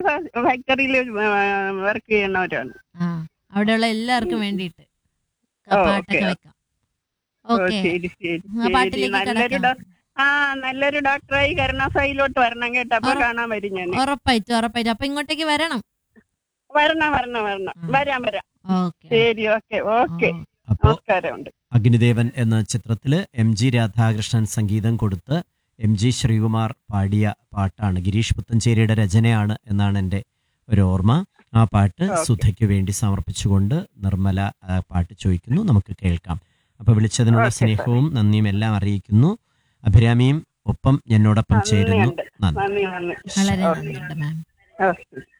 ഫാക്ടറിയിൽ വർക്ക് ചെയ്യുന്നവരാണ് ആ അവിടെയുള്ള എല്ലാവർക്കും വേണ്ടിയിട്ട് ഓ, പാട്ടൊക്കെ ഓക്കേ. വെക്കാം ഓ, ഓക്കെ ശരി ശരി ആ ശരി പാട്ടിലേക്ക് നല്ലൊരു കിടക്കാം ഡോ- ആ നല്ലൊരു ഡോക്ടറായി കരുണാസായിലോട്ട് വരണം കേട്ടോ അപ്പൊ ഉറ- കാണാൻ വരും ഞാൻ ഉറപ്പായിട്ടും ഉറപ്പായിട്ടും അപ്പൊ ഇങ്ങോട്ടേക്ക് വരണം വരണം വരണം വരണം ആ. വരാം വരാം ഓക്കെ ശരി ഓക്കെ ഓക്കെ അപ്പോ നമസ്കാരമുണ്ട് അഗ്നിദേവൻ എന്ന ചിത്രത്തില് എം ജി രാധാകൃഷ്ണൻ സംഗീതം കൊടുത്ത് എം ജി ശ്രീകുമാർ പാടിയ പാട്ടാണ് ഗിരീഷ് പുത്തഞ്ചേരിയുടെ രചനയാണ് എന്നാണ് എൻ്റെ ഒരു ഓർമ്മ ആ പാട്ട് ഓക്കേ. സുധയ്ക്ക് വേണ്ടി സമർപ്പിച്ചുകൊണ്ട് നിർമ്മല ആ പാട്ട് ചോദിക്കുന്നു നമുക്ക് കേൾക്കാം അപ്പൊ വിളിച്ചതിനുള്ള ഓക്കേ, സ്നേഹവും നന്ദിയും എല്ലാം അറിയിക്കുന്നു അഭിരാമിയും ഒപ്പം എന്നോടൊപ്പം ചേരുന്നു നന്ദിയുണ്ട് നന്ദി നന്ദി നന്ദി വളരെ ഓക്കേ. നന്ദിയുണ്ട് മാം ഓക്കെ